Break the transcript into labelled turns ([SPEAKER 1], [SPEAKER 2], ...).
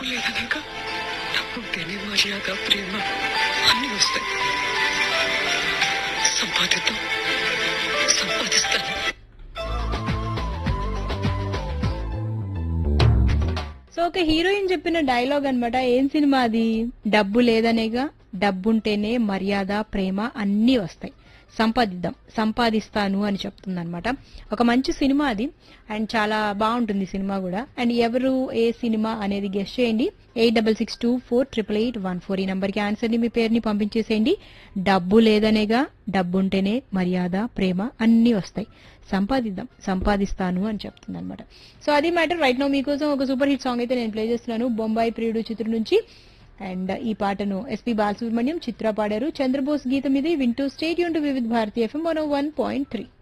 [SPEAKER 1] లేదనక డబ్బు ఉంటేనే మర్యాద ప్రేమ అన్ని వస్తాయి సంపాదిద్దాం సంపాదిస్తాను
[SPEAKER 2] సో ఒక హీరోయిన్ చెప్పిన డైలాగ్ అన్నమాట ఏం సినిమా అది డబ్బు లేదనేగా డబ్బుంటేనే మర్యాద ప్రేమ అన్నీ వస్తాయి సంపాదిద్దాం సంపాదిస్తాను అని చెప్తుంది ఒక మంచి సినిమా అది అండ్ చాలా బాగుంటుంది సినిమా కూడా అండ్ ఎవరు ఏ సినిమా అనేది గెస్ట్ చేయండి eight double six two four triple eight one four ఈ నంబర్కి ఆన్సర్ని మీ పేరుని పంపించేసేయండి డబ్బు లేదనేగా డబ్బు ఉంటేనే మర్యాద ప్రేమ అన్నీ వస్తాయి సంపాదిద్దాం సంపాదిస్తాను అని చెప్తుంది అనమాట సో అది మ్యాటర్ రైట్ నో మీకోసం ఒక సూపర్ హిట్ సాంగ్ అయితే నేను ప్లే చేస్తున్నాను బొంబాయి ప్రియుడు చిత్రం నుంచి అండ్ ఈ పాటను ఎస్పి బాలసుబ్రహ్మణ్యం చిత్ర పాడారు చంద్రబోస్ గీతం ఇది వింటూ stay tuned to Vividh Bharati FM one one point three